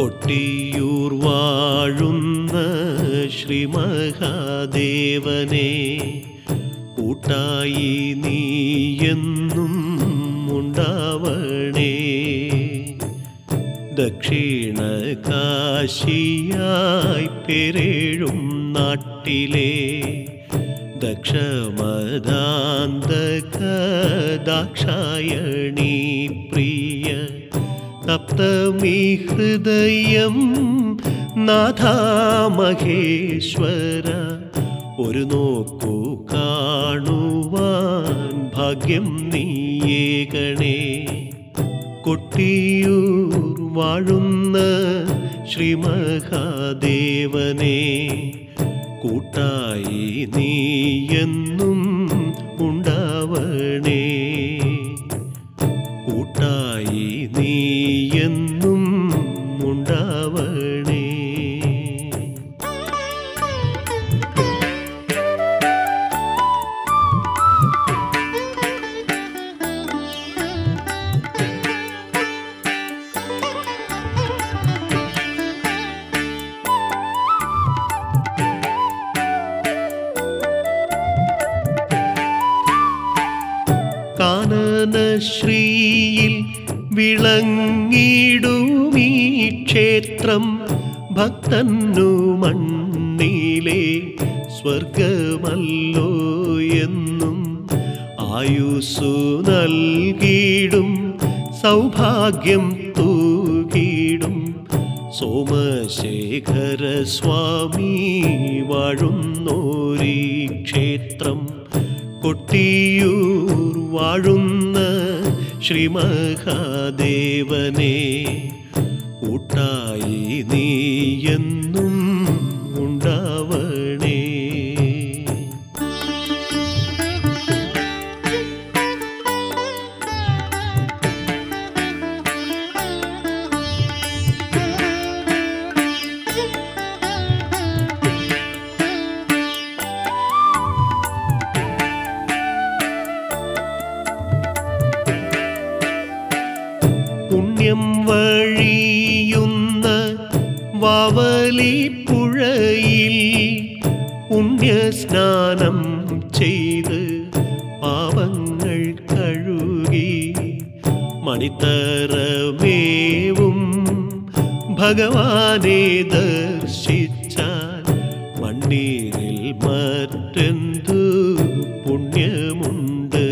കൊട്ടിയൂർ വാഴുന്ന ശ്രീ മഹാദേവനെ കൂട്ടായി നീയെന്നും ഉണ്ടാവണേ ദക്ഷിണ കാശിയായി പെരേഴും നാട്ടിലെ ദക്ഷമദാന്തക ദാക്ഷായണി പ്രിയ തപ്തമീ ഹൃദയം നാഥാമഹേശ്വര ഒരു നോക്കു കാണുവാൻ ഭാഗ്യം നീയേകണേ കൊട്ടിയൂർ വാഴുന്ന ശ്രീ മഹാദേവനെ കൂട്ടായി നീയെന്നും ഉണ്ടാവണേ കൂട്ടായി നീയെന്നും ഉണ്ടാവണേ കാനനശ്രീയിൽ വിളങ്ങിടുമീ ക്ഷേത്രം ഭക്തന്നു മണ്ണിലെ സ്വർഗമല്ലോ എന്നും ആയുസ്സു നൽകിയിടും സൗഭാഗ്യം തൂകിയിടും സോമശേഖര സ്വാമി വാഴുന്നോരീ ക്ഷേത്രം കൊട്ടിയൂർ വാഴുന്ന ശ്രീ മഹാദേവനെ കൂട്ടായി നീയെന്നും ഉണ്ടാവണേ പുണ്യം വഴിയുന്ന വാവലി പുഴയിൽ പുണ്യസ്നാനം ചെയ്ത് പാപങ്ങൾ കഴുകി മണിത്തറമേവും ഭഗവാനെ ദർശിച്ചാൽ മണ്ണീരിൽ മറ്റെന്തു പുണ്യമുണ്ട്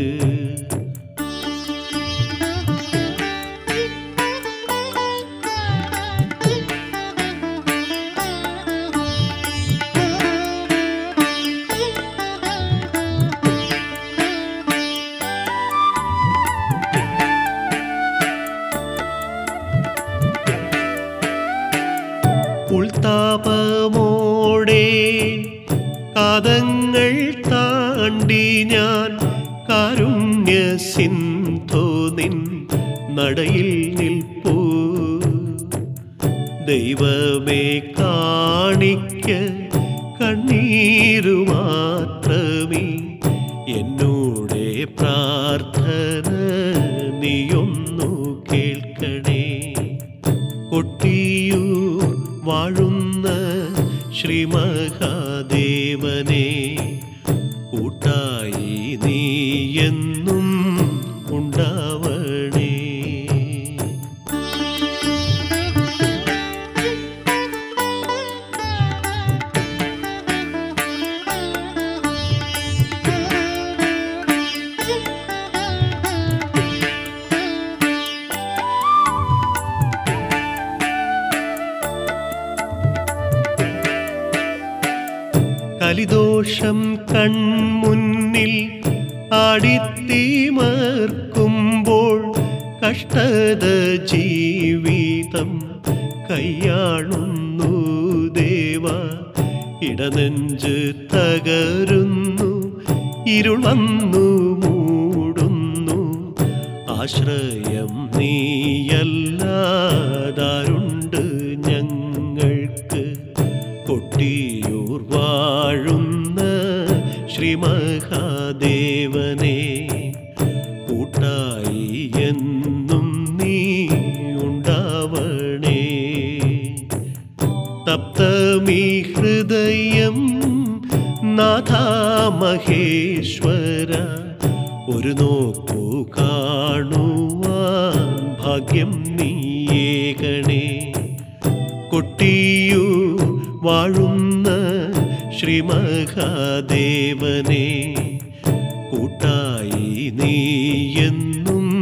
ഉൾത്താപമോടെ കാതങ്ങൾ താണ്ടി ഞാൻ കാരുണ്യ സിന്ധോ നിൻ നടയിൽ നിൽപ്പൂ ദൈവമേ കാണിക്ക കണ്ണീരു മാത്രമേ എന്നോടെ പ്രാർത്ഥന നീയൊന്നു കേൾക്കണേ കൊട്ടിയൂർ വാഴുന്ന ശ്രീ മഹാദേവനെ കൂട്ടായി നീയെന്നും ഉണ്ടാവണേ കലിദോഷം കൺമുന്നിൽ ആടിത്തീമർക്കുമ്പോൾ കഷ്ടത ജീവിതം കൈയാളുന്നു ദേവ ഇടനെഞ്ച് തകരുന്നു ഇരുൾ വന്നു മൂടുന്നു ആശ്രയം നീയല്ലാതാരുണ്ട് ഞങ്ങൾക്ക് കൊട്ടിയൂർ വാഴുന്ന ശ്രീ മഹാദേവനെ കൂട്ടായി എന്നും നീ ഉണ്ടാവണേ ഈ ഹൃദയം നാഥാമഹേശ്വര ഒരു നോക്കു കാണുവാൻ ഭാഗ്യം നീയേകണേ കൊട്ടിയു വാഴുന്ന ശ്രീമഹാദേവനെ കൂട്ടായി നീ എന്നും